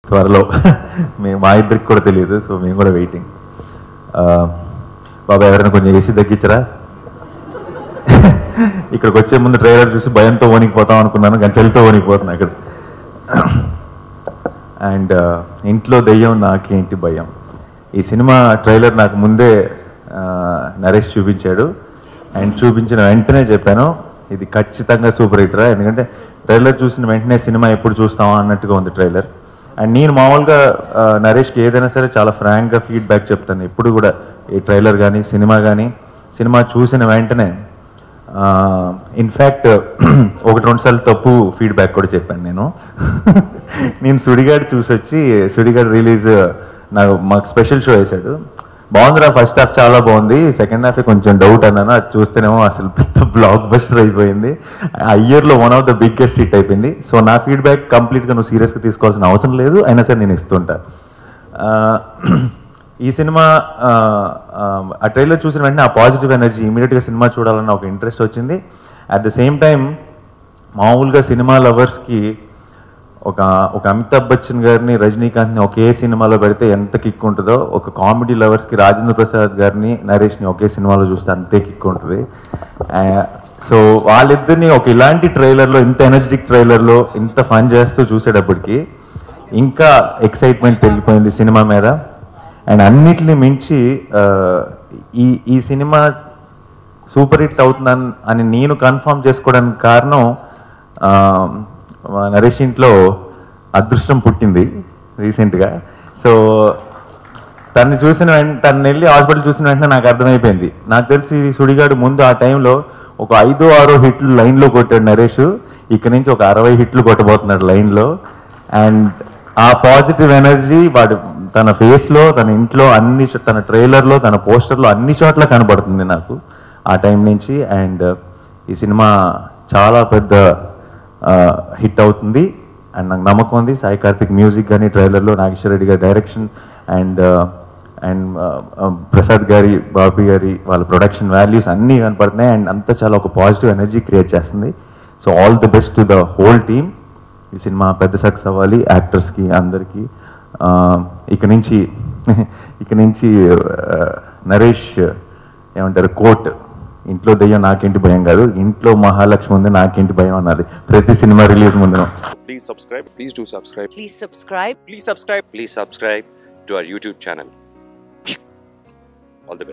త్వరలో మేము మా ఇద్దరికి కూడా తెలియదు సో మేము కూడా వెయిటింగ్ బాబా ఎవరైనా కొంచెం ఏసీ తగ్గించరా ఇక్కడికి వచ్చే ముందు ట్రైలర్ చూసి భయంతో వణికిపోతాం అనుకున్నాను కానీ చలితో వణికిపోతున్నా ఇక్కడ అండ్ ఇంట్లో దెయ్యం నాకేంటి భయం ఈ సినిమా ట్రైలర్ నాకు ముందే ఆ, నరేష్ చూపించాడు అండ్ చూపించిన వెంటనే చెప్పాను ఇది ఖచ్చితంగా సూపర్ హిట్ రా ఎందుకంటే ట్రైలర్ చూసిన వెంటనే సినిమా ఎప్పుడు చూస్తామా అన్నట్టుగా ఉంది ట్రైలర్ అండ్ నేను మామూలుగా ఆ, నరేష్కి ఏదైనా సరే చాలా ఫ్రాంక్గా ఫీడ్బ్యాక్ చెప్తాను ఎప్పుడు కూడా ఈ ట్రైలర్ కానీ సినిమా కానీ సినిమా చూసిన వెంటనే ఇన్ఫ్యాక్ట్ ఒకటి రెండు సార్లు తప్పు ఫీడ్బ్యాక్ కూడా చెప్పాను నేను నేను సుడిగాడు చూసి వచ్చి సుడిగాడు రిలీజ్ నాకు మాకు స్పెషల్ షో వేశాడు బాగుందిరా ఫస్ట్ హాఫ్ చాలా బాగుంది సెకండ్ హాఫ్ కొంచెం డౌట్ అన్నాను అది చూస్తేనేమో అసలు పెద్ద బ్లాక్ బస్టర్ అయిపోయింది ఆ ఇయర్లో one of the biggest hit అయిపోయింది సో నా ఫీడ్బ్యాక్ కంప్లీట్గా నువ్వు సీరియస్గా తీసుకోవాల్సిన అవసరం లేదు అయినా సరే నేను ఇస్తుంటా ఆ, ఈ సినిమా ఆ, ఆ, ఆ ట్రైలర్ చూసిన వెంటనే ఆ పాజిటివ్ ఎనర్జీ ఇమీడియట్గా సినిమా చూడాలన్న ఒక ఇంట్రెస్ట్ వచ్చింది అట్ ద సేమ్ టైం మామూలుగా సినిమా లవర్స్కి ఒక ఒక అమితాబ్ బచ్చన్ గారిని రజనీకాంత్ని ఒకే సినిమాలో పెడితే ఎంత కిక్ ఉంటుందో ఒక కామెడీ లవర్స్కి రాజేంద్ర ప్రసాద్ గారిని నరేష్ని ఒకే సినిమాలో చూస్తే అంతే కిక్ ఉంటుంది సో వాళ్ళిద్దరిని ఒక ఇలాంటి ట్రైలర్లో ఇంత ఎనర్జెటిక్ ట్రైలర్లో ఇంత ఫన్ చేస్తూ చూసేటప్పటికి ఇంకా ఎక్సైట్మెంట్ పెరిగిపోయింది సినిమా మీద అండ్ అన్నిటిని మించి ఆ, ఈ ఈ సినిమా సూపర్ హిట్ అవుతుందని అని నేను కన్ఫర్మ్ చేసుకోవడానికి కారణం ఆ, మా నరేష్ ఇంట్లో అదృష్టం పుట్టింది రీసెంట్గా సో తను చూసిన వెంట తను వెళ్ళి హాస్పిటల్ చూసిన వెంటనే నాకు అర్థమైపోయింది నాకు తెలిసి సుడిగాడు ముందు ఆ టైంలో ఒక ఐదో ఆరో హిట్లు లైన్లో కొట్టాడు నరేష్ ఇక్కడ నుంచి ఒక అరవై హిట్లు కొట్టబోతున్నాడు లైన్లో అండ్ ఆ పాజిటివ్ ఎనర్జీ వాడు తన ఫేస్లో తన ఇంట్లో అన్ని చో- తన ట్రైలర్లో తన పోస్టర్లో అన్ని చోట్ల కనబడుతుంది నాకు ఆ టైం నుంచి అండ్ ఈ సినిమా చాలా పెద్ద హిట్ అవుతుంది అండ్ నాకు నమ్మకం ఉంది సాయి కార్తిక్ మ్యూజిక్ కానీ ట్రైలర్లో నాగేశ్వర రెడ్డి గారి డైరెక్షన్ అండ్ అండ్ ప్రసాద్ గారి బాబీ గారి వాళ్ళ ప్రొడక్షన్ వాల్యూస్ అన్నీ కనపడుతున్నాయి అండ్ అంతా చాలా ఒక పాజిటివ్ ఎనర్జీ క్రియేట్ చేస్తుంది so all the best to the whole team ఈ సినిమా పెద్ద సక్సెస్ అవ్వాలి యాక్టర్స్కి అందరికీ ఆ, ఇక నుంచి ఇక నుంచి ఆ, నరేష్ ఏమంటారు కోట్ ఇంట్లో దెయ్యం నాకేంటి భయం కాదు ఇంట్లో మహాలక్ష్మి ఉంది నాకేంటి భయం అన్నది ప్రతి సినిమా రిలీజ్ ముందు Please subscribe. Please do subscribe. Please subscribe. Please subscribe. Please subscribe to our YouTube channel.